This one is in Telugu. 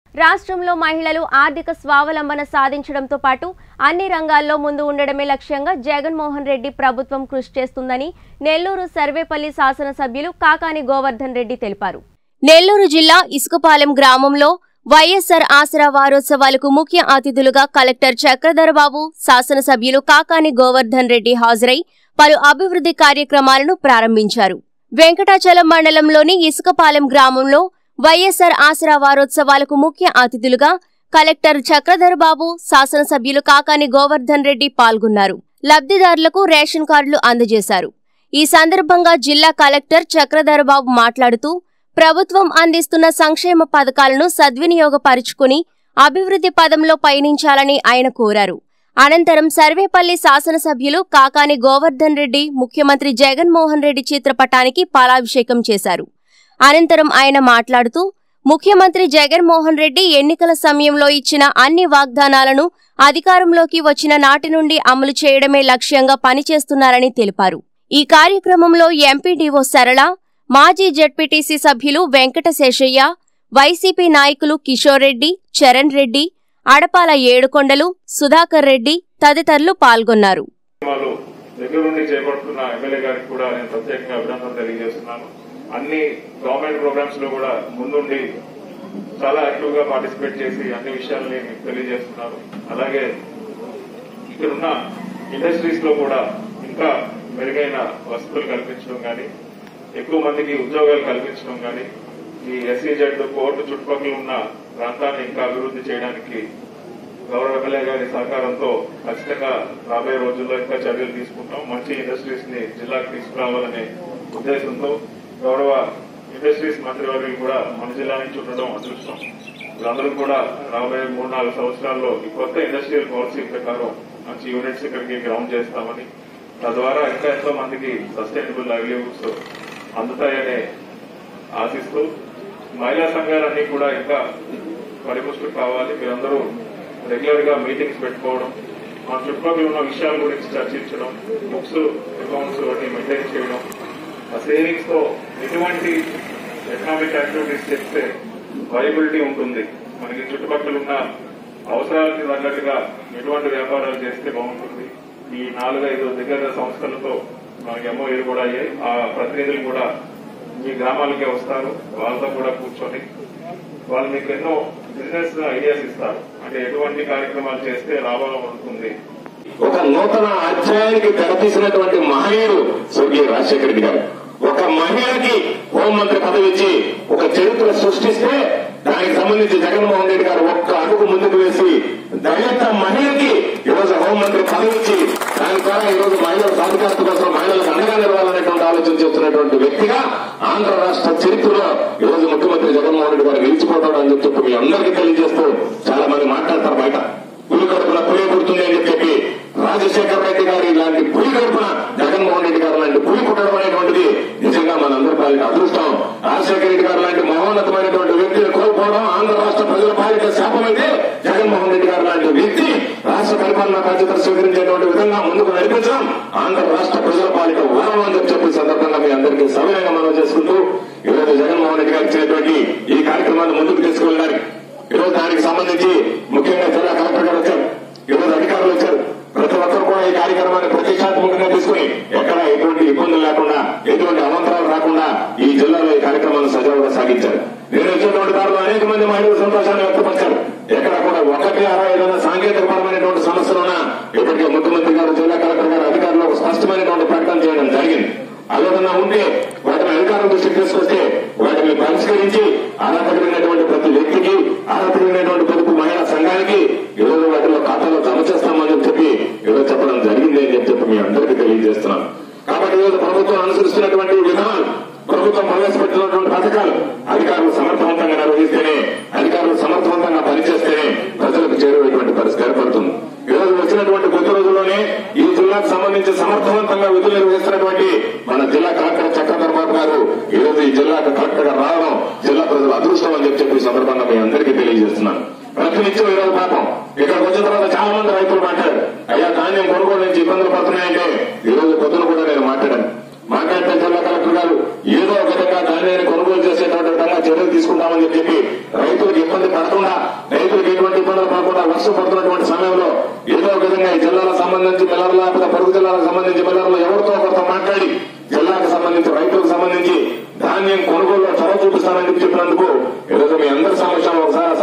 రాష్ట్రంలో మహిళలు ఆర్థిక స్వావలంబన సాధించడంతో పాటు అన్ని రంగాల్లో ముందు ఉండడమే లక్ష్యంగా జగన్మోహన్ రెడ్డి ప్రభుత్వం కృషి చేస్తుందని నెల్లూరు సర్వేపల్లి శాసనసభ్యులు కాకాని గోవర్ధన్ రెడ్డి తెలిపారు నెల్లూరు జిల్లా ఇసుకపాలెం గ్రామంలో వైఎస్సార్ ఆసరా వారోత్సవాలకు ముఖ్య అతిథులుగా కలెక్టర్ చక్రధరబాబు శాసనసభ్యులు కాకాని గోవర్ధన్ రెడ్డి హాజరై పలు అభివృద్ధి కార్యక్రమాలను ప్రారంభించారు వెంకటాచలం మండలంలోని ఇసుకపాలెం గ్రామంలో వైఎస్సార్ ఆసరా వారోత్సవాలకు ముఖ్య అతిథులుగా కలెక్టర్ చక్రధర్ బాబు శాసనసభ్యులు కాకాని గోవర్ధన్ రెడ్డి పాల్గొన్నారు లబ్ధిదారులకు రేషన్ కార్డులు అందజేశారు ఈ సందర్భంగా జిల్లా కలెక్టర్ చక్రధర్ బాబు మాట్లాడుతూ ప్రభుత్వం అందిస్తున్న సంక్షేమ పథకాలను సద్వినియోగపరుచుకుని అభివృద్ధి పదంలో పయనించాలని ఆయన కోరారు అనంతరం సర్వేపల్లి శాసనసభ్యులు కాకాని గోవర్ధన్ రెడ్డి ముఖ్యమంత్రి జగన్మోహన్ రెడ్డి చిత్రపటానికి పాలాభిషేకం చేశారు అనంతరం ఆయన మాట్లాడుతూ ముఖ్యమంత్రి జగన్మోహన్ రెడ్డి ఎన్నికల సమయంలో ఇచ్చిన అన్ని వాగ్దానాలను అధికారంలోకి వచ్చిన నాటి నుండి అమలు చేయడమే లక్ష్యంగా పనిచేస్తున్నారని తెలిపారు ఈ కార్యక్రమంలో ఎంపీడీఓ సరళ మాజీ జడ్పీటీసీ సభ్యులు వెంకటశేషయ్య వైసీపీ నాయకులు కిషోర్ రెడ్డి చరణ్ రెడ్డి అడపాల ఏడుకొండలు సుధాకర్ రెడ్డి తదితరులు పాల్గొన్నారు వాళ్ళు దగ్గర నుండి చేపడుతున్న ఎమ్మెల్యే గారికి కూడా నేను ప్రత్యేకంగా అభినందన తెలియజేస్తున్నాను అన్ని గవర్నమెంట్ ప్రోగ్రామ్స్ లో కూడా ముందుండి చాలా యాక్టివ్ గా పార్టిసిపేట్ చేసి అన్ని విషయాలని మీకు తెలియజేస్తున్నారు అలాగే ఇక్కడ ఉన్న ఇండస్ట్రీస్ లో కూడా ఇంకా మెరుగైన వసతులు కల్పించడం కానీ ఎక్కువ మందికి ఉద్యోగాలు కల్పించడం కానీ ఈ ఎస్సీజెడ్ కోర్టు చుట్టుపక్కల ఉన్న ప్రాంతాన్ని ఇంకా అభివృద్ధి చేయడానికి గౌరవ ఎమ్మెల్యే గారి సహకారంతో ఖచ్చితంగా రాబోయే రోజుల్లో ఇంకా చర్యలు తీసుకుంటాం మంచి ఇండస్ట్రీస్ ని జిల్లాకు తీసుకురావాలనే ఉద్దేశంతో గౌరవ ఇండస్ట్రీస్ మంత్రివర్యులు కూడా మన జిల్లా నుంచి ఉండడం అదృష్టం వీళ్ళందరూ కూడా రాబోయే మూడు నాలుగు సంవత్సరాల్లో ఈ కొత్త ఇండస్ట్రియల్ పాలసీ ప్రకారం మంచి యూనిట్స్ ఇక్కడికి గ్రౌండ్ చేస్తామని తద్వారా ఇంకా ఎంతో మందికి సస్టైనబుల్ లైవ్లీహుడ్స్ అందుతాయనే ఆశిస్తూ మహిళా సంఘాలన్నీ కూడా ఇంకా పరిపుష్టి కావాలి మీరందరూ రెగ్యులర్ గా మీటింగ్స్ పెట్టుకోవడం మన చుట్టుపక్కల ఉన్న విషయాల గురించి చర్చించడం బుక్స్ అకౌంట్స్ అన్ని మెయింటైన్ చేయడం ఆ సేవింగ్స్ తో ఎటువంటి ఎకనామిక్ యాక్టివిటీస్ చేస్తే వైబిలిటీ ఉంటుంది మనకి చుట్టుపక్కల ఉన్న అవసరాలకి తగ్గట్టుగా ఎటువంటి వ్యాపారాలు చేస్తే బాగుంటుంది ఈ నాలుగైదు దగ్గర సంస్థలతో మనకి ఎంఓఏలు కూడా అయ్యాయి ఆ ప్రతినిధులు కూడా మీ గ్రామాలకే వస్తారు వాళ్ళతో కూడా కూర్చొని వాళ్ళు మీకు ఎన్నో బిజినెస్ ఐడియాస్ ఇస్తారు అంటే ఎటువంటి కార్యక్రమాలు చేస్తే లాభం ఉంటుంది ఒక నూతన అధ్యాయానికి తెరతీసినటువంటి మహనీయుడు స్వర్గీయ రాజశేఖర రెడ్డి గారు ఒక మహిళకి హోంమంత్రి పదవి ఇచ్చి ఒక చరిత్ర సృష్టిస్తే దానికి సంబంధించి జగన్మోహన్ రెడ్డి గారు ఒక్క అడుగు ముందుకు వేసి దళిత మహిళకి ఈరోజు హోంమంత్రి పదవి ఇచ్చి దాని ద్వారా ఈరోజు మహిళల సాధికారత కోసం మహిళలకు అండగా నిలవాలనేటువంటి ఆలోచన చేస్తున్నటువంటి వ్యక్తిగా ఆంధ్ర రాష్ట్ర చరిత్రలో ఈరోజు ముఖ్యమంత్రి జగన్మోహన్ రెడ్డి గారు నిలిచిపోతాడు అని చెప్పి మీ అందరికీ తెలియజేస్తూ చాలా మంది మాట్లాడతారు బయట పులి కడుపున పులి పుడుతుంది అని చెప్పి రాజశేఖర రెడ్డి గారు ఇలాంటి పులి కడుపున జగన్మోహన్ రెడ్డి గారు లాంటి పులి పుట్టడం అనేటువంటిది నిజంగా మనందరి పాలిట అదృష్టం రాజశేఖర రెడ్డి గారు లాంటి మహోన్నతమైనటువంటి వ్యక్తిని కోల్పోవడం ఆంధ్ర రాష్ట్ర ప్రజల పాలిట శాపమైతే జగన్మోహన్ రెడ్డి గారు లాంటి వ్యక్తి రాష్ట్ర పరిపాలనా బాధ్యతలు స్వీకరించేటువంటి విధంగా ముందుకు నడిపించడం ఆంధ్ర రాష్ట్ర ప్రజల పాలిట వరం అని చెప్పి ఈ సందర్భంగా మీ అందరికీ సవినయంగా మనం చేసుకుంటూ ఈరోజు జగన్మోహన్ రెడ్డి గారు ఇచ్చినటువంటి ఈ కార్యక్రమాన్ని ముందుకు తీసుకువెళ్ళడానికి ఈరోజు దానికి సంబంధించి ముఖ్యంగా జిల్లా కలెక్టర్ గారు వచ్చారు ఈరోజు అధికారులు వచ్చారు ప్రతి ఒక్కరు కూడా ఈ కార్యక్రమాన్ని ప్రతిష్టాత్మకంగా తీసుకుని ఎక్కడ ఎటువంటి ఇబ్బందులు లేకుండా ఎటువంటి అవంతరాలు రాకుండా ఈ జిల్లాలో ఈ కార్యక్రమాన్ని సజావుగా సాగించారు నేను వచ్చినటువంటి దారిలో అనేక మంది మహిళలు సంతోషాన్ని వ్యక్తపరిచారు ఎక్కడ కూడా ఒకటి అరా ఏదైనా సాంకేతిక పరమైనటువంటి సమస్యలున్నా ఇప్పటికే ముఖ్యమంత్రి గారు జిల్లా కలెక్టర్ గారు అధికారులు ఒక స్పష్టమైనటువంటి ప్రకటన చేయడం జరిగింది అదేదన్నా ఉంటే వాటిని అధికారుల దృష్టికి తీసుకొస్తే వాటిని పరిష్కరించి అర్హత కలిగినటువంటి ప్రతి వ్యక్తికి అర్హత కలిగినటువంటి ప్రతి మహిళా సంఘానికి ఈరోజు వాటిలో ఖాతాలో జమ చేస్తామని చెప్పి ఈరోజు చెప్పడం జరిగింది అని చెప్పి మీ అందరికీ తెలియజేస్తున్నాను కాబట్టి ఈరోజు ప్రభుత్వం అనుసరిస్తున్నటువంటి విధానాలు ప్రభుత్వం ప్రవేశపెట్టినటువంటి పథకాలు అధికారులు సమర్థవంతంగా నిర్వహిస్తేనే అధికారులు సమర్థవంతంగా పనిచేస్తేనే ప్రజలకు చేరువైనటువంటి పరిస్థితి ఏర్పడుతుంది ఈ రోజు వచ్చినటువంటి కొద్ది రోజుల్లోనే ఈ జిల్లాకు సంబంధించి సమర్థవంతంగా విధులు నిర్వహిస్తున్నటువంటి మన జిల్లా కలెక్టర్ చక్రధర్ బాబు గారు ఈ రోజు ఈ జిల్లాకు కలెక్టర్ గా రావడం జిల్లా ప్రజలు అదృష్టం అని చెప్పి ఈ సందర్భంగా మీ అందరికీ తెలియజేస్తున్నాను ప్రతినిత్యం ఈ రోజు పాపం ఇక్కడికి వచ్చిన తర్వాత చాలా మంది రైతులు మాట్లాడారు అయ్యా ధాన్యం కొనుగోలు నుంచి ఇబ్బందులు పడుతున్నాయంటే ఈ రోజు పొద్దున కూడా నేను మాట్లాడాను మాట్లాడితే జిల్లా కలెక్టర్ గారు ఏదో ఒక విధంగా ధాన్యాన్ని కొనుగోలు చేసేటువంటి విధంగా చర్యలు తీసుకుంటామని చెప్పి రైతులకు ఇబ్బంది పడకుండా రైతులకు ఎటువంటి ఇబ్బందులు పడకుండా వర్షం పడుతున్నటువంటి సమయంలో ఏదో ఒక విధంగా ఈ జిల్లాలకు సంబంధించి పిల్లల లేకపోతే పొరుగు జిల్లాలకు సంబంధించి పిల్లలు ఎవరితో ఒకరితో మాట్లాడి జిల్లాకు సంబంధించి రైతులకు సంబంధించి ధాన్యం కొనుగోలులో చొరవ చూపిస్తానని చెప్పి చెప్పినందుకు ఈరోజు మీ అందరి సమక్షంలో ఒకసారి ఆ